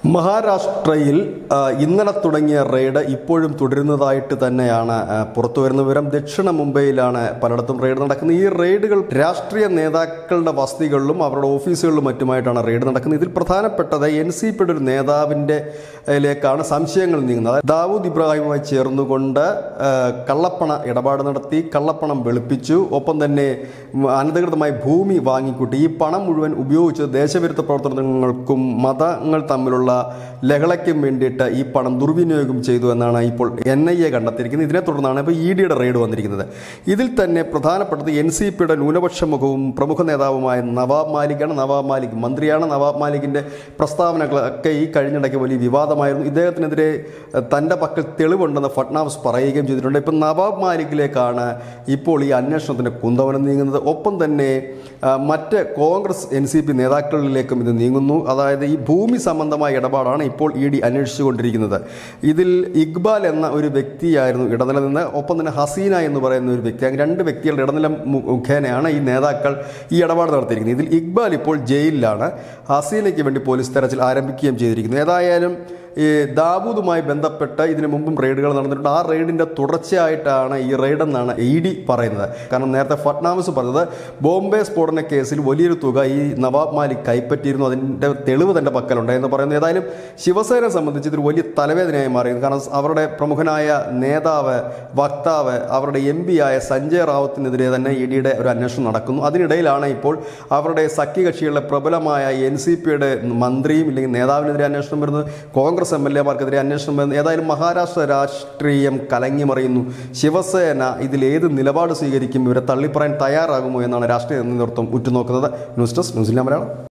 മഹാരാഷ്ട്രയിൽ ആ, ഇന്നലെ തുടങ്ങിയ റെയ്ഡ് ഇപ്പോഴും തുടരുന്നതായിട്ട് തന്നെയാണ് ആ, പുറത്തുവരുന്ന വിവരം ദക്ഷിണ മുംബൈയിലാണ് പലയിടത്തും റെയ്ഡ് നടക്കുന്നത് ഈ റെയ്ഡുകൾ രാഷ്ട്രീയ നേതാക്കളുടെ വസതികളിലും അവരുടെ ഓഫീസുകളിലും മറ്റുമായിട്ടാണ് റെയ്ഡ് നടക്കുന്നത് ഇതിൽ പ്രധാനപ്പെട്ടത് എൻ സി പിയുടെ ഒരു നേതാവിൻ്റെ ലേക്കാണ് സംശയങ്ങൾ നീങ്ങുന്നത് അതായത് ദാവൂദ് ഇബ്രാഹിമുമായി ചേർന്നുകൊണ്ട് ആ, കള്ളപ്പണ ഇടപാട് നടത്തി കള്ളപ്പണം വെളുപ്പിച്ചു ഒപ്പം തന്നെ ഉം, അനധികൃതമായി ഭൂമി വാങ്ങിക്കൂട്ടി ഈ പണം മുഴുവൻ ഉപയോഗിച്ച് ദേശവിരുദ്ധ പ്രവർത്തനങ്ങൾക്കും മതങ്ങൾ തമ്മിലുള്ള ലഹളയ്ക്കും വേണ്ടിയിട്ട് ഈ പണം ദുർവിനിയോഗം ചെയ്തു എന്നാണ് ഇപ്പോൾ എൻ ഐ എ കണ്ടെത്തിയിരിക്കുന്നത് ഇതിനെ തുടർന്നാണ് ഇപ്പോൾ ഇ ഡിയുടെ റെയ്ഡ് വന്നിരിക്കുന്നത് ഇതിൽ തന്നെ പ്രധാനപ്പെട്ടത് എൻ സി പിയുടെ ന്യൂനപക്ഷ മുഖവും പ്രമുഖ നേതാവുമായ നവാബ് മാലിക്കാണ് നവാബ് മാലിക് മന്ത്രിയാണ് നവാബ് മാലിക്കിൻ്റെ പ്രസ്താവനകളൊക്കെ ഈ കഴിഞ്ഞിടയ്ക്ക് വലിയ വിവാദമായിരുന്നു ഇദ്ദേഹത്തിനെതിരെ ഏഹ്, തൻ്റെ പക്കൽ തെളിവുണ്ടെന്ന് ഫട്നാവിസ് പറയുകയും ചെയ്തിട്ടുണ്ട് ഇപ്പം നവാബ് മാലിക്കിലേക്കാണ് ഇപ്പോൾ ഈ അന്വേഷണത്തിൻ്റെ കുന്തവനം നീങ്ങുന്നത് ഒപ്പം തന്നെ ആ, മറ്റ് കോൺഗ്രസ് എൻ സി പി നേതാക്കളിലേക്കും ഇത് നീങ്ങുന്നു അതായത് ഈ ഭൂമി സംബന്ധമായ ഇടപാടാണ് ഇപ്പോൾ ഇ ഡി അന്വേഷിച്ചുകൊണ്ടിരിക്കുന്നത് ഇതിൽ ഇക്ബാൽ എന്ന ഒരു വ്യക്തിയായിരുന്നു ഇടനില നിന്ന് ഒപ്പം തന്നെ ഹസീന എന്ന് പറയുന്ന ഒരു വ്യക്തി അങ്ങനെ രണ്ട് വ്യക്തികളുടെ ഇടനില മു- മുഖേനയാണ് ഈ നേതാക്കൾ ഈ ഇടപാട് നടത്തിയിരിക്കുന്നത് ഇതിൽ ഇക്ബാൽ ഇപ്പോൾ ജയിലിലാണ് ഹസീനയ്ക്ക് വേണ്ടി പോലീസ് തെരച്ചിൽ ആരംഭിക്കുകയും ചെയ്തിരിക്കുന്നു ഏതായാലും ഈ ദാവൂദുമായി ബന്ധപ്പെട്ട് ഇതിനു മുമ്പും റെയ്ഡുകൾ നടന്നിട്ടുണ്ട് ആ റെയ്ഡിൻ്റെ തുടർച്ചയായിട്ടാണ് ഈ റെയ്ഡെന്നാണ് ഇ ഡി പറയുന്നത് കാരണം നേരത്തെ ഫട്നാവിസ് പറഞ്ഞത് ബോംബെ സ്ഫോടന കേസിൽ വലിയൊരു തുക ഈ നവാബ് മാലിക് കൈപ്പറ്റിയിരുന്നു അതിൻ്റെ തെളിവ് തൻ്റെ പക്കലുണ്ട് എന്ന് പറയുന്നു ഏതായാലും ശിവസേനയെ സംബന്ധിച്ച് ഇതൊരു വലിയ തലവേദനയായി മാറിയിരുന്നു കാരണം അവരുടെ പ്രമുഖനായ നേതാവ് വക്താവ് അവരുടെ എം ആയ സഞ്ജയ് റാവത്തിനെതിരെ തന്നെ ഇ ഡിയുടെ ഒരു അന്വേഷണം നടക്കുന്നു അതിനിടയിലാണ് ഇപ്പോൾ അവരുടെ സഖ്യകക്ഷികളുടെ പ്രബലമായ എൻ സി പിയുടെ മന്ത്രിയും ഇല്ലെങ്കിൽ നേതാവിനെതിരെ അന്വേഷണം വരുന്നത് കോൺഗ്രസ് എം എൽ എമാർക്കെതിരെ അന്വേഷണം വരുന്നത് ഏതായാലും മഹാരാഷ്ട്ര രാഷ്ട്രീയം കലങ്ങിമറിയുന്നു ശിവസേന ഇതിൽ ഏത് നിലപാട് സ്വീകരിക്കും ഇവരെ തള്ളിപ്പറയാൻ തയ്യാറാകുമോ എന്നാണ് രാഷ്ട്രീയ നേതൃത്വം ഉറ്റുനോക്കുന്നത് ന്യൂസ് ഡെസ്ക് ന്യൂസിലാൻഡ് മലയാളം